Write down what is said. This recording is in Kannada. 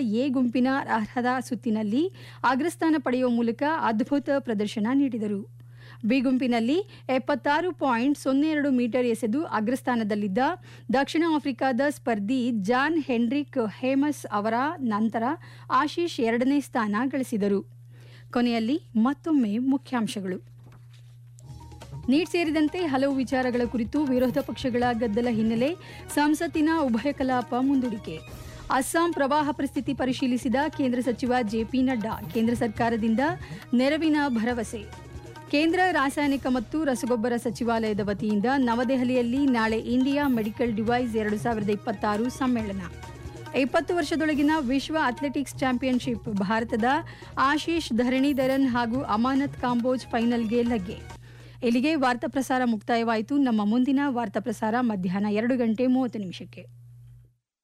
ಎ ಗುಂಪಿನ ಅರ್ಹತಾ ಸುತ್ತಿನಲ್ಲಿ ಅಗ್ರಸ್ಥಾನ ಪಡೆಯುವ ಮೂಲಕ ಅದ್ಭುತ ಪ್ರದರ್ಶನ ನೀಡಿದರು ಬಿ ಗುಂಪಿನಲ್ಲಿ ಎಪ್ಪತ್ತಾರು ಪಾಯಿಂಟ್ ಸೊನ್ನೆ ಎರಡು ಮೀಟರ್ ಎಸೆದು ಅಗ್ರಸ್ಥಾನದಲ್ಲಿದ್ದ ದಕ್ಷಿಣ ಆಫ್ರಿಕಾದ ಸ್ಪರ್ಧಿ ಜಾನ್ ಹೆನ್ರಿಕ್ ಹೇಮಸ್ ಅವರ ನಂತರ ಆಶೀಶ್ ಎರಡನೇ ಸ್ಥಾನ ಗಳಿಸಿದರು ಕೊನೆಯಲ್ಲಿ ಮತ್ತೊಮ್ಮೆ ಮುಖ್ಯಾಂಶಗಳು ನೀಟ್ ಸೇರಿದಂತೆ ಹಲವು ವಿಚಾರಗಳ ಕುರಿತು ವಿರೋಧ ಪಕ್ಷಗಳ ಗದ್ದಲ ಹಿನ್ನೆಲೆ ಸಂಸತ್ತಿನ ಉಭಯ ಕಲಾಪ ಮುಂದೂಡಿಕೆ ಅಸ್ಸಾಂ ಪ್ರವಾಹ ಪರಿಸ್ಥಿತಿ ಪರಿಶೀಲಿಸಿದ ಕೇಂದ್ರ ಸಚಿವ ಜೆಪಿ ನಡ್ಡಾ ಕೇಂದ್ರ ಸರ್ಕಾರದಿಂದ ನೆರವಿನ ಭರವಸೆ ಕೇಂದ್ರ ರಾಸಾಯನಿಕ ಮತ್ತು ರಸಗೊಬ್ಬರ ಸಚಿವಾಲಯದ ವತಿಯಿಂದ ನವದೆಹಲಿಯಲ್ಲಿ ನಾಳೆ ಇಂಡಿಯಾ ಮೆಡಿಕಲ್ ಡಿವೈಸ್ ಎರಡು ಸಾವಿರದ ಇಪ್ಪತ್ತಾರು ಸಮ್ಮೇಳನ ಇಪ್ಪತ್ತು ವರ್ಷದೊಳಗಿನ ವಿಶ್ವ ಅಥ್ಲೆಟಿಕ್ಸ್ ಚಾಂಪಿಯನ್ಶಿಪ್ ಭಾರತದ ಆಶೀಶ್ ಧರಣೀಧರನ್ ಹಾಗೂ ಅಮಾನತ್ ಕಾಂಬೋಜ್ ಫೈನಲ್ಗೆ ಲಗ್ಗೆ ಇಲ್ಲಿಗೆ ವಾರ್ತಾ ಪ್ರಸಾರ ಮುಕ್ತಾಯವಾಯಿತು ನಮ್ಮ ಮುಂದಿನ ವಾರ್ತಾ ಪ್ರಸಾರ ಮಧ್ಯಾಹ್ನ ಎರಡು ಗಂಟೆ ಮೂವತ್ತು ನಿಮಿಷಕ್ಕೆ